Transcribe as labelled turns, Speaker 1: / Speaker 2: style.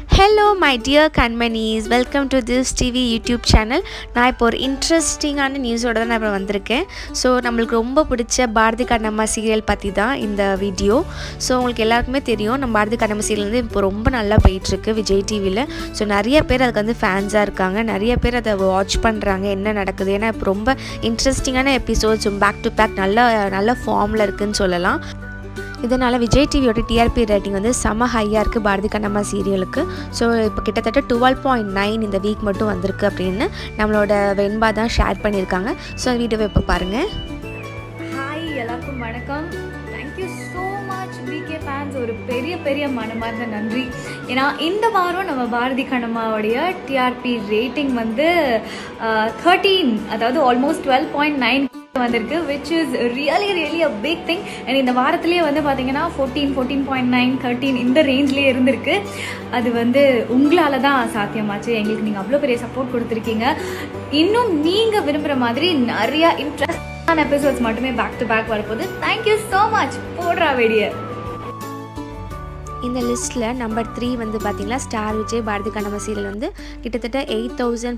Speaker 1: hello my dear கண்மணிஸ் welcome to this TV YouTube channel நான் இப்போ ஒரு இன்ட்ரெஸ்டிங்கான நியூஸோட தான் நான் இப்போ வந்திருக்கேன் ஸோ நம்மளுக்கு ரொம்ப பிடிச்ச பாரதி கண்ணம்மா சீரியல் பற்றி தான் இந்த வீடியோ ஸோ உங்களுக்கு எல்லாருக்குமே தெரியும் நம்ம பாரதி கண்ணம்மா சீரியல் வந்து இப்போ ரொம்ப நல்லா போயிட்டுருக்கு விஜய் டிவியில் ஸோ நிறைய பேர் அதுக்கு வந்து ஃபேன்ஸாக இருக்காங்க நிறைய பேர் அதை வாட்ச் பண்ணுறாங்க என்ன நடக்குது ஏன்னா இப்போ ரொம்ப இன்ட்ரெஸ்டிங்கான எபிசோட்ஸ் பேக் டு பேக் நல்ல நல்ல ஃபார்மில் இருக்குதுன்னு சொல்லலாம் இதனால் விஜய் டிவியோட டிஆர்பி ரேட்டிங் வந்து செம ஹையாக இருக்குது பாரதி கண்ணம்மா சீரியலுக்கு ஸோ இப்போ கிட்டத்தட்ட டுவெல் பாயிண்ட் நைன் இந்த வீக் மட்டும் வந்திருக்கு அப்படின்னு நம்மளோட வெண்பா தான் ஷேர் பண்ணியிருக்காங்க ஸோ வீடியோவை இப்போ பாருங்கள்
Speaker 2: ஹாய் எல்லாருக்கும் வணக்கம் thank you so much VK fans ஒரு பெரிய பெரிய மனமார்ந்த நன்றி ஏன்னா இந்த வாரம் நம்ம பாரதி கண்ணம்மாவுடைய டிஆர்பி ரேட்டிங் வந்து தேர்ட்டீன் அதாவது ஆல்மோஸ்ட் டுவெல் பாயிண்ட் நைன் வந்திருக்கு which is really really a big thing and இந்த வாரத்திலேயே வந்து பார்த்தீங்கன்னா fourteen fourteen point nine thirteen இந்த ரேஞ்ச்லேயே இருந்திருக்கு அது வந்து உங்களால் தான் சாத்தியமாச்சு எங்களுக்கு நீங்கள் அவ்வளோ பெரிய சப்போர்ட் கொடுத்துருக்கீங்க இன்னும் நீங்கள் விரும்புகிற மாதிரி நிறையா இன்ட்ரெஸ்டான எபிசோட்ஸ் மட்டுமே பேக் டு பேக் வரப்போகுது தேங்க்யூ ஸோ மச் போடுறா வெடியை
Speaker 1: இந்த லிஸ்ட்டில் நம்பர் த்ரீ வந்து பார்த்தீங்கன்னா ஸ்டார் விஜய் பாரதி கண்ணம்மா சீரியல் வந்து கிட்டத்தட்ட எயிட் தௌசண்ட்